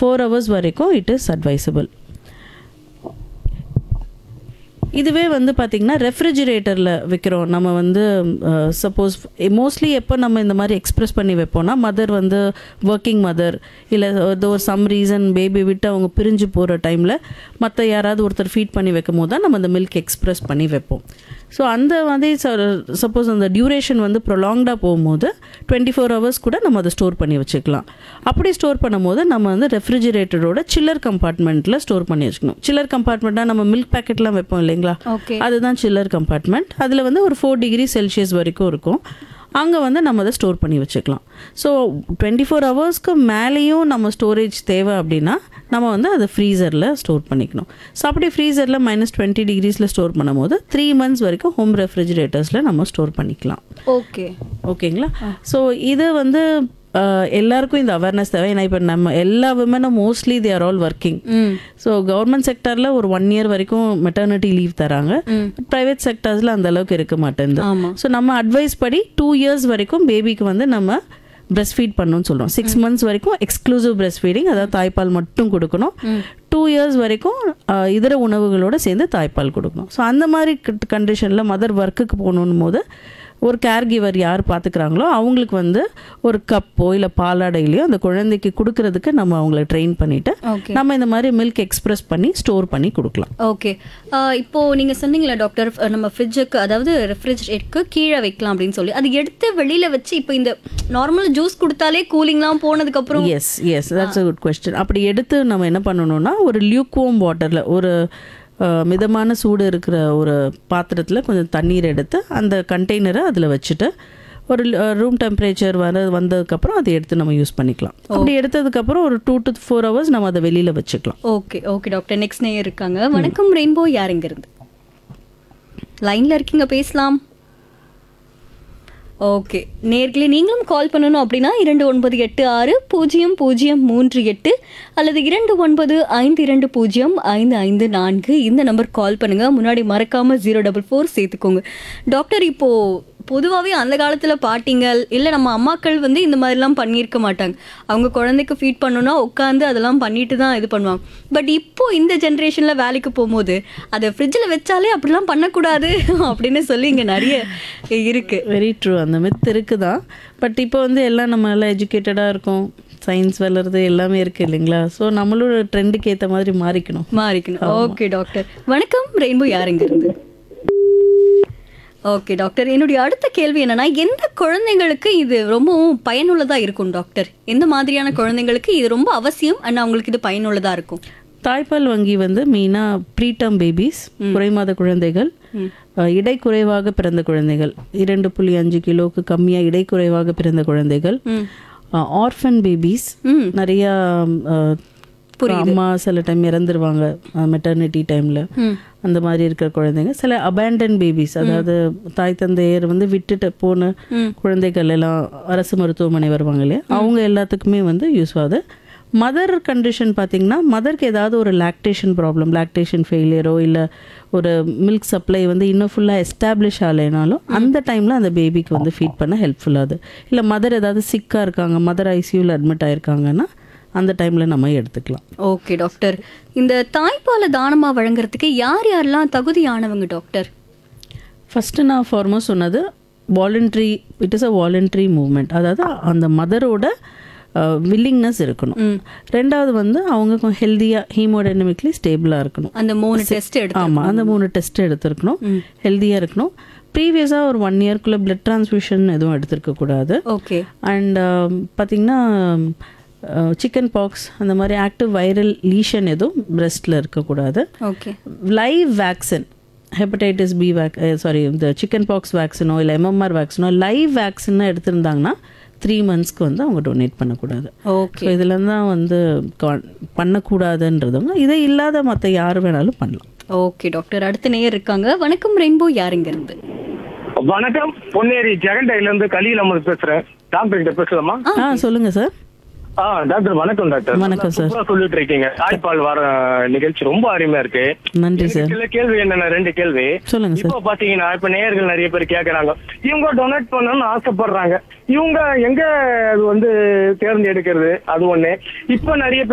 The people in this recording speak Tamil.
ஃபோர் ஹவர்ஸ் வரைக்கும் இட் இஸ் அட்வைசபிள் இதுவே வந்து பார்த்திங்கன்னா ரெஃப்ரிஜிரேட்டரில் வைக்கிறோம் நம்ம வந்து சப்போஸ் மோஸ்ட்லி எப்போ நம்ம இந்த மாதிரி எக்ஸ்ப்ரெஸ் பண்ணி வைப்போம்னா மதர் வந்து ஒர்க்கிங் மதர் இல்லை ஏதோ ஒரு சம் ரீசன் பேபி விட்டு அவங்க பிரிஞ்சு போகிற டைமில் மற்ற யாராவது ஒருத்தர் ஃபீட் பண்ணி வைக்கும் போது தான் நம்ம அந்த மில்க் எக்ஸ்ப்ரெஸ் பண்ணி வைப்போம் ஸோ அந்த மாதிரி சப்போஸ் அந்த டியூரேஷன் வந்து ப்ரொலாங்டாக போகும்போது டுவெண்ட்டி ஃபோர் ஹவர்ஸ் கூட நம்ம அதை ஸ்டோர் பண்ணி வச்சுக்கலாம் அப்படி ஸ்டோர் பண்ணும்போது நம்ம வந்து ரெஃப்ரிஜிரேட்டரோட சில்லர் கம்பார்ட்மெண்ட்டில் ஸ்டோர் பண்ணி வச்சுக்கணும் சில்லர் கம்பார்ட்மெண்ட்டாக நம்ம மில்க் பேக்கெட்லாம் வைப்போம் இல்லைங்களா ஓகே அதுதான் சில்லர் கம்பார்ட்மெண்ட் அதில் வந்து ஒரு ஃபோர் டிகிரி செல்சியஸ் வரைக்கும் இருக்கும் அங்கே வந்து நம்ம அதை ஸ்டோர் பண்ணி வச்சுக்கலாம் ஸோ டுவெண்ட்டி ஃபோர் ஹவர்ஸ்க்கு மேலேயும் நம்ம ஸ்டோரேஜ் தேவை அப்படின்னா நம்ம வந்து அதை ஃப்ரீசரில் ஸ்டோர் பண்ணிக்கணும் ஸோ அப்படி ஃப்ரீசரில் மைனஸ் டுவெண்ட்டி டிகிரிஸில் ஸ்டோர் பண்ணும்போது த்ரீ மந்த்ஸ் வரைக்கும் ஹோம் ரெஃப்ரிஜிரேட்டர்ஸில் நம்ம ஸ்டோர் பண்ணிக்கலாம் ஓகே ஓகேங்களா ஸோ இது வந்து அஹ், எல்லாருக்கும் இந்த அவேர்னஸ் தேவை ஏன்னா இப்போ நம்ம எல்லா விமனும் mostly they are all working hmm so government செக்டரில் ஒரு ஒன் இயர் வரைக்கும் மெட்டர்னிட்டி லீவ் தராங்க ப்ரைவேட் செக்டர்ஸில் அந்த அளவுக்கு இருக்க மாட்டேங்குது ஆமா ஸோ நம்ம அட்வைஸ் படி டூ இயர்ஸ் வரைக்கும் பேபிக்கு வந்து நம்ம பிரஸ்ட் ஃபீட் பண்ணணும்னு சொல்கிறோம் சிக்ஸ் மந்த்ஸ் வரைக்கும் எக்ஸ்க்ளூசிவ் பிரஸ்ட் ஃபீடிங் அதாவது தாய்ப்பால் மட்டும் கொடுக்கணும் டூ இயர்ஸ் வரைக்கும் அஹ், இதர உணவுகளோட சேர்ந்து தாய்ப்பால் கொடுக்கணும் ஸோ அந்த மாதிரி கண்டிஷனில் மதர் ஒர்க்குக்கு போகணும் போது ஒரு கேர் கிவர் யார் பார்த்துக்கிறாங்களோ அவங்களுக்கு வந்து ஒரு கப்போ இல்லை பாலாடையிலையோ அந்த குழந்தைக்கு கொடுக்கறதுக்கு நம்ம அவங்கள ட்ரெயின் பண்ணிவிட்டு ஓகே நம்ம இந்த மாதிரி மில்க் எக்ஸ்பிரஸ் பண்ணி ஸ்டோர் பண்ணி கொடுக்கலாம் ஓகே இப்போ நீங்க சொன்னீங்களா டாக்டர் அஹ், நம்ம ஃப்ரிட்ஜுக்கு அதாவது ரெஃப்ரிஜரேட்டருக்கு கீழே வைக்கலாம் அப்படின்னு சொல்லி அது எடுத்து வெளியில வச்சு இப்போ இந்த நார்மல் ஜூஸ் கொடுத்தாலே கூலிங்லாம் போனதுக்கு அப்புறம் yes yes that's a good question அப்படி எடுத்து நம்ம என்ன பண்ணணும்னா ஒரு லியூக்வோம் வாட்டரில் ஒரு அஹ், மிதமான சூடு இருக்கிற ஒரு பாத்திரத்தில் கொஞ்சம் தண்ணீர் எடுத்து அந்த கண்டெய்னரை அதில் வச்சுட்டு ஒரு ரூம் டெம்பரேச்சர் வர வந்ததுக்கப்புறம் அதை எடுத்து நம்ம யூஸ் பண்ணிக்கலாம் அப்படி எடுத்ததுக்கப்புறம் ஒரு டூ டு ஃபோர் ஹவர்ஸ் நம்ம அதை வெளியில் வச்சுக்கலாம் ஓகே ஓகே டாக்டர் நெக்ஸ்ட் நேயர் இருக்காங்க வணக்கம் ரெயின்போ யார் இங்க இருந்து லைன்ல இருக்கீங்க பேசலாம் ஓகே நேர்களே நீங்களும் கால் பண்ணணும் அப்படின்னா இரண்டு ஒன்பது எட்டு ஆறு பூஜ்ஜியம் பூஜ்ஜியம் மூன்று எட்டு அல்லது இரண்டு ஒன்பது ஐந்து இரண்டு பூஜ்ஜியம் ஐந்து ஐந்து நான்கு இந்த நம்பர் கால் பண்ணுங்க முன்னாடி மறக்காம ஜீரோ டபுள் ஃபோர் சேர்த்துக்கோங்க டாக்டர் இப்போ பொதுவாகவே அந்த காலத்தில் பாட்டிங்கள் இல்லை நம்ம அம்மாக்கள் வந்து இந்த மாதிரிலாம் பண்ணியிருக்க மாட்டாங்க அவங்க குழந்தைக்கு ஃபீட் பண்ணணும்னா உட்காந்து அதெல்லாம் பண்ணிட்டு தான் இது பண்ணுவாங்க பட் இப்போ இந்த ஜென்ரேஷனில் வேலைக்கு போகும்போது அதை ஃப்ரிட்ஜில் வச்சாலே அப்படிலாம் பண்ணக்கூடாது அப்படின்னு சொல்லி இங்கே நிறைய இருக்கு வெரி ட்ரூ அந்த மித் இருக்குதான் பட் இப்போ வந்து எல்லாம் நம்ம எல்லாம் எஜுகேட்டடாக இருக்கோம் சயின்ஸ் வளருது எல்லாமே இருக்குது இல்லைங்களா ஸோ நம்மளும் ட்ரெண்டுக்கு ஏற்ற மாதிரி மாறிக்கணும் மாறிக்கணும் ஓகே டாக்டர் வணக்கம் ரெயின்போ யாருங்க இருந்து ஓகே டாக்டர் என்னுடைய அடுத்த கேள்வி என்னன்னா எந்த குழந்தைங்களுக்கு இது ரொம்பவும் பயனுள்ளதா இருக்கும் டாக்டர் எந்த மாதிரியான குழந்தைங்களுக்கு இது ரொம்ப அவசியம் அண்ட் அவங்களுக்கு இது பயனுள்ளதா இருக்கும் தாய்ப்பால் வங்கி வந்து மெயினாக ப்ரீடம் பேபிஸ் குறைமாத குழந்தைகள் அஹ், இடை குறைவாக பிறந்த குழந்தைகள் இரண்டு புள்ளி அஞ்சு கிலோவுக்கு கம்மியாக இடை குறைவாக பிறந்த குழந்தைகள் ஆர்ஃபன் பேபிஸ் ம் நிறையா அஹ், அம்மா சில டைம் இறந்துருவாங்க மெட்டர்னிட்டி டைமில் ம் அந்த மாதிரி இருக்கிற குழந்தைங்க சில அபேண்டன் பேபிஸ் அதாவது தாய் தந்தையர் வந்து விட்டுட்டு போன குழந்தைகள் எல்லாம் அரசு மருத்துவமனை வருவாங்க இல்லையா அவங்க எல்லாத்துக்குமே வந்து யூஸ் ஆகுது மதர் கண்டிஷன் பார்த்தீங்கன்னா மதருக்கு ஏதாவது ஒரு லாக்டேஷன் ப்ராப்ளம் லாக்டேஷன் ஃபெயிலியரோ இல்லை ஒரு மில்க் சப்ளை வந்து இன்னும் ஃபுல்லாக எஸ்டாப்ளிஷ் ஆகலைனாலும் அந்த டைமில் அந்த பேபிக்கு வந்து ஃபீட் பண்ண ஹெல்ப்ஃபுல்லாகுது இல்லை மதர் ஏதாவது சிக்காக இருக்காங்க மதர் ஐசியூவில் அட்மிட் ஆயிருக்காங்கன்னா அந்த டைமில் நம்ம எடுத்துக்கலாம் ஓகே டாக்டர் இந்த தாய்ப்பாலை தானமா வழங்குறதுக்கு யார் யாரெல்லாம் தகுதியானவங்க டாக்டர் ஃபஸ்ட்டு நான் ஃபார்மோஸ் சொன்னது voluntary it is a voluntary movement அதாவது அந்த மதரோட வில்லிங்னஸ் இருக்கணும் ரெண்டாவது வந்து அவங்க கொஞ்சம் ஹெல்த்தியாக ஹீமோடைனமிக்லி ஸ்டேபிளாக இருக்கணும் அந்த மூணு டெஸ்ட் எடுத்து ஆமாம் அந்த மூணு டெஸ்ட் எடுத்திருக்கணும் ஹெல்த்தியாக இருக்கணும் ப்ரீவியஸாக ஒரு ஒன் இயர்க்குள்ளே பிளட் டிரான்ஸ்ஃபியூஷன் எதுவும் எடுத்திருக்கக்கூடாது ஓகே அண்ட் பார்த்தீங்கன்னா சிக்கன் பாக்ஸ் அந்த மாதிரி ஆக்டிவ் வைரல் லீஷன் எதுவும் பிரெஸ்ட்டில் இருக்கக்கூடாது okay live vaccine hepatitis B vac sorry இந்த சிக்கன் பாக்ஸ் வேக்சினோ இல்லை எம்எம்ஆர் வேக்சினோ லைவ் வேக்சின் எடுத்திருந்தாங்கன்னா த்ரீ மந்த்ஸ்க்கு வந்து அவங்க டொனேட் பண்ணக்கூடாது ஓகே ஸோ இதில் தான் வந்து con- பண்ணக்கூடாதுன்றதுங்க இதை இல்லாத மற்ற யார் வேணாலும் பண்ணலாம் ஓகே டாக்டர் அடுத்த நேயர் இருக்காங்க வணக்கம் ரெயின்போ யாருங்க இருந்து வணக்கம் பொன்னேரி ஜெகண்டையில இருந்து கலியில் அமர் பேசுறேன் டாக்டர் கிட்ட பேசலாமா ஆ சொல்லுங்கள் சார் ஆ டாக்டர் வணக்கம் டாக்டர் வணக்கம் சார். சூப்பரா சொல்லிட்டு இருக்கீங்க தாய்ப்பால் வர நிகழ்ச்சி ரொம்ப அருமையா இருக்கு நன்றி எனக்கு சார் சில கேள்வி என்னென்ன ரெண்டு கேள்வி சொல்லுங்க சார் இப்போ பாத்தீங்கன்னா இப்ப நேயர்கள் நிறைய பேர் கேக்குறாங்க இவங்க டொனேட் பண்ணணும்னு ஆசைப்படுறாங்க இவங்க எங்க அது வந்து தேர்ந்தெடுக்கிறது அது ஒண்ணு இப்ப நிறைய பேர்